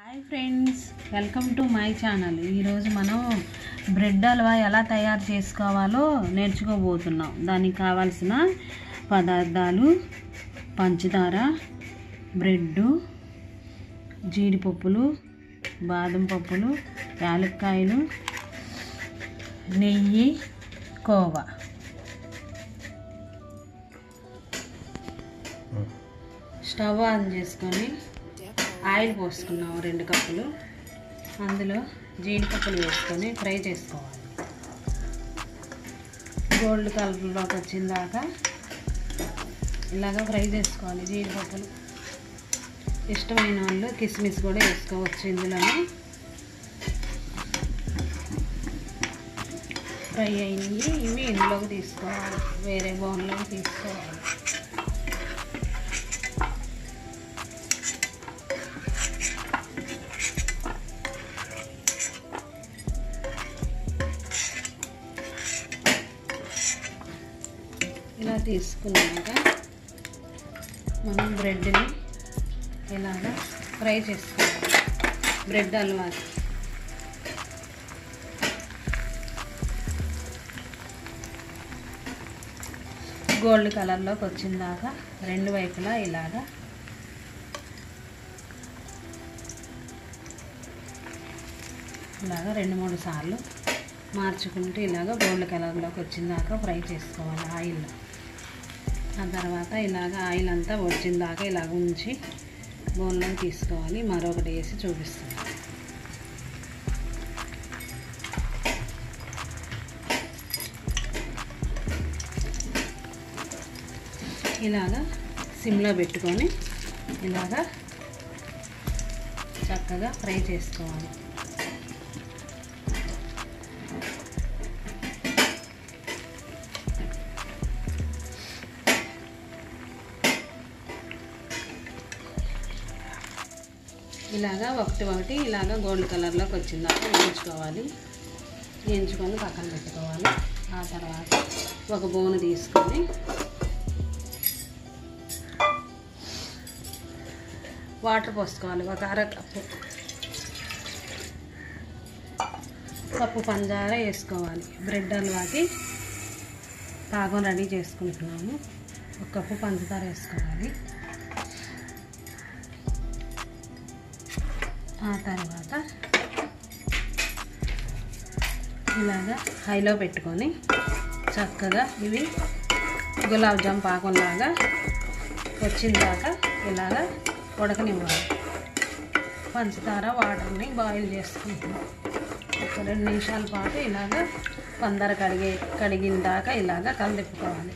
hi friends welcome to my channel ఈరోజు మనం bread halwa ఎలా తయారు చేసుకోవాలో నేర్చుకోబోతున్నాం దానికి కావాల్సిన పదార్థాలు పంచదార బ్రెడ్ జీడిపప్పులు బాదం పప్పులు యాలక్కాయలు నెయ్యి కోవా స్టవ్ ఆన్ చేసుకొని ఆయిల్ పోసుకున్నాము రెండు కప్పులు అందులో జీడిపప్పులు వేసుకొని ఫ్రై చేసుకోవాలి గోల్డ్ కలర్లోకి వచ్చిన దాకా ఇలాగ ఫ్రై చేసుకోవాలి జీడిపప్పులు ఇష్టమైన వాళ్ళు కిస్మిస్ కూడా వేసుకోవచ్చు ఇందులోనే ఫ్రై అయ్యి ఇవి ఇందులోకి తీసుకోవాలి వేరే బౌన్లోకి తీసుకోవాలి ఇలా తీసుకున్నాక మనం బ్రెడ్ని ఇలాగ ఫ్రై చేసుకోవాలి బ్రెడ్ హల్వా గోల్డ్ కలర్లోకి వచ్చిందాక రెండు వైపులా ఇలాగా ఇలాగ రెండు మూడు సార్లు మార్చుకుంటూ ఇలాగ గోల్డ్ కలర్లోకి వచ్చిందాక ఫ్రై చేసుకోవాలి ఆయిల్లో ఆ తర్వాత ఇలాగ ఆయిల్ అంతా వచ్చిందాక ఇలాగ ఉంచి బౌల్లో తీసుకోవాలి మరొకటి వేసి చూపిస్తాను ఇలాగ సిమ్లో పెట్టుకొని ఇలాగ చక్కగా ఫ్రై చేసుకోవాలి ఇలాగా ఒకటి ఒకటి ఇలాగా గోల్డ్ కలర్లోకి వచ్చిందాక వేయించుకోవాలి వేయించుకొని పక్కన పెట్టుకోవాలి ఆ తర్వాత ఒక బోను తీసుకొని వాటర్ పోసుకోవాలి ఒక అర కప్పు కప్పు పంజార వేసుకోవాలి బ్రెడ్ హల్వాకి పాకం రెడీ చేసుకుంటున్నాము ఒక కప్పు పంచదార వేసుకోవాలి ఆ తర్వాత ఇలాగా హైలో పెట్టుకొని చక్కగా ఇవి గులాబ్ జామ్ పాకంలాగా వచ్చిందాక ఇలాగా ఉడకనివ్వాలి పంచదార వాటర్ని బాయిల్ చేసుకుంటున్నాం ఒక రెండు నిమిషాల పాటు ఇలాగ పందర కడిగే కడిగిన దాకా ఇలాగ కలిదిప్పుకోవాలి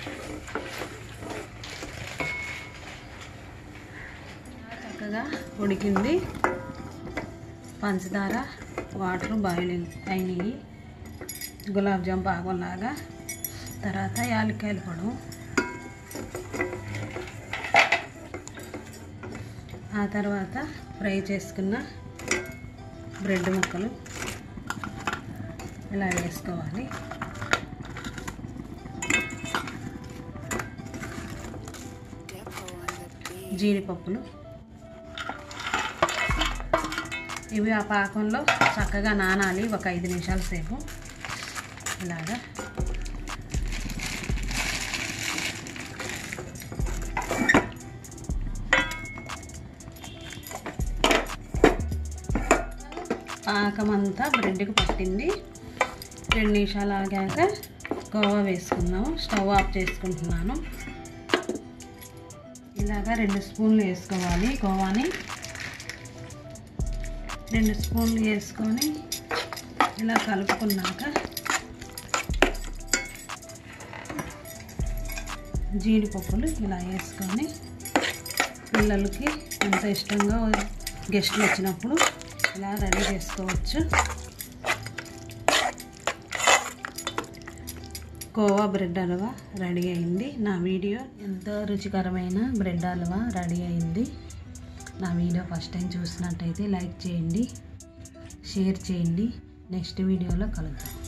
చక్కగా ఉడికింది పంచదార వాటర్ బాయిల్ అయినాయి గులాబ్ జామ్ పాకంలాగా తర్వాత యాలక్కాయల పొడవు ఆ తర్వాత ఫ్రై చేసుకున్న బ్రెడ్ ముక్కలు ఇలా వేసుకోవాలి జీడిపప్పులు ఇవి ఆ పాకంలో చక్కగా నానాలి ఒక ఐదు నిమిషాల సేపు ఇలాగా పాకమంతా బ్రెడ్కి పట్టింది రెండు నిమిషాలు ఆగాక కోవా వేసుకుందాము స్టవ్ ఆఫ్ చేసుకుంటున్నాను ఇలాగా రెండు స్పూన్లు వేసుకోవాలి కోవాని రెండు స్పూన్లు వేసుకొని ఇలా కలుపుకున్నాక జీడిపప్పులు ఇలా వేసుకొని పిల్లలకి ఎంత ఇష్టంగా గెస్ట్లు వచ్చినప్పుడు ఇలా రెడీ చేసుకోవచ్చు కోవా బ్రెడ్ హల్వా రెడీ అయింది నా వీడియో ఎంతో రుచికరమైన బ్రెడ్ హల్వా రెడీ అయింది నా వీడియో ఫస్ట్ టైం చూసినట్టయితే లైక్ చేయండి షేర్ చేయండి నెక్స్ట్ వీడియోలో కలుద్దాం